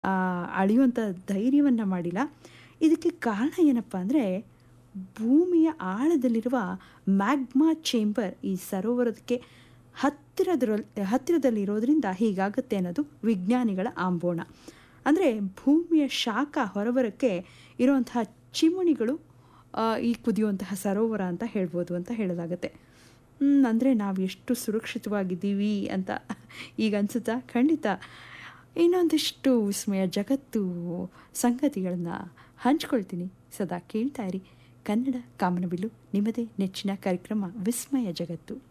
ಅಳೆಯುವಂಥ ಧೈರ್ಯವನ್ನು ಮಾಡಿಲ್ಲ ಇದಕ್ಕೆ ಕಾರಣ ಏನಪ್ಪ ಅಂದರೆ ಭೂಮಿಯ ಆಳದಲ್ಲಿರುವ ಮ್ಯಾಗ್ಮಾ ಚೇಂಬರ್ ಈ ಸರೋವರಕ್ಕೆ ಹತ್ತಿರದಲ್ಲಿ ಹತ್ತಿರದಲ್ಲಿರೋದ್ರಿಂದ ಹೀಗಾಗುತ್ತೆ ಅನ್ನೋದು ವಿಜ್ಞಾನಿಗಳ ಆಂಬೋಣ ಅಂದರೆ ಭೂಮಿಯ ಶಾಖ ಹೊರಬರೋಕ್ಕೆ ಇರುವಂತಹ ಚಿಮಣಿಗಳು ಈ ಕುದಿಯುವಂತಹ ಸರೋವರ ಅಂತ ಹೇಳ್ಬೋದು ಅಂತ ಹೇಳಲಾಗುತ್ತೆ ಅಂದರೆ ನಾವು ಎಷ್ಟು ಸುರಕ್ಷಿತವಾಗಿದ್ದೀವಿ ಅಂತ ಈಗ ಅನಿಸುತ್ತಾ ಖಂಡಿತ ಇನ್ನೊಂದಿಷ್ಟು ವಿಸ್ಮಯ ಜಗತ್ತು ಸಂಗತಿಗಳನ್ನು ಹಂಚ್ಕೊಳ್ತೀನಿ ಸದಾ ಕೇಳ್ತಾ ಇರಿ ಕನ್ನಡ ಕಾಮನಬಿಲ್ಲು ನಿಮ್ಮದೇ ನೆಚ್ಚಿನ ಕಾರ್ಯಕ್ರಮ ವಿಸ್ಮಯ ಜಗತ್ತು